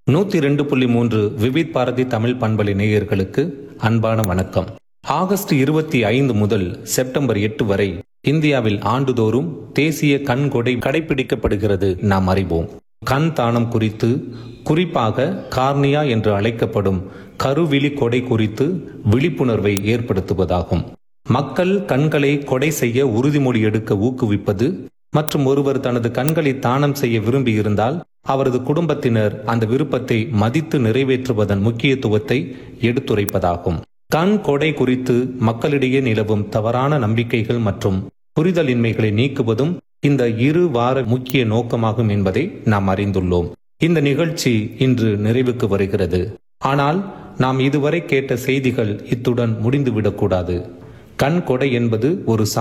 நூத்தி ரெண்டு புள்ளி மூன்று விவித் பாரதி தமிழ் பண்பலை நேயர்களுக்கு அன்பான வணக்கம் ஆகஸ்ட் இருபத்தி ஐந்து முதல் செப்டம்பர் எட்டு வரை இந்தியாவில் ஆண்டுதோறும் தேசிய கண் கொடை கடைபிடிக்கப்படுகிறது நாம் அறிவோம் கண் தானம் குறித்து குறிப்பாக கார்னியா என்று அழைக்கப்படும் கருவிழி கொடை குறித்து விழிப்புணர்வை ஏற்படுத்துவதாகும் மக்கள் கண்களை கொடை செய்ய உறுதிமொழி எடுக்க ஊக்குவிப்பது மற்றும் ஒருவர் தனது கண்களை தானம் செய்ய விரும்பியிருந்தால் அவரது குடும்பத்தினர் அந்த விருப்பத்தை மதித்து நிறைவேற்றுவதன் முக்கியத்துவத்தை எடுத்துரைப்பதாகும் கண் கொடை குறித்து மக்களிடையே நிலவும் தவறான நம்பிக்கைகள் மற்றும் புரிதலின்மைகளை நீக்குவதும் இந்த இரு வார முக்கிய நோக்கமாகும் என்பதை நாம் அறிந்துள்ளோம் இந்த நிகழ்ச்சி இன்று நிறைவுக்கு வருகிறது ஆனால் நாம் இதுவரை கேட்ட செய்திகள் இத்துடன் முடிந்துவிடக்கூடாது கண் கொடை என்பது ஒரு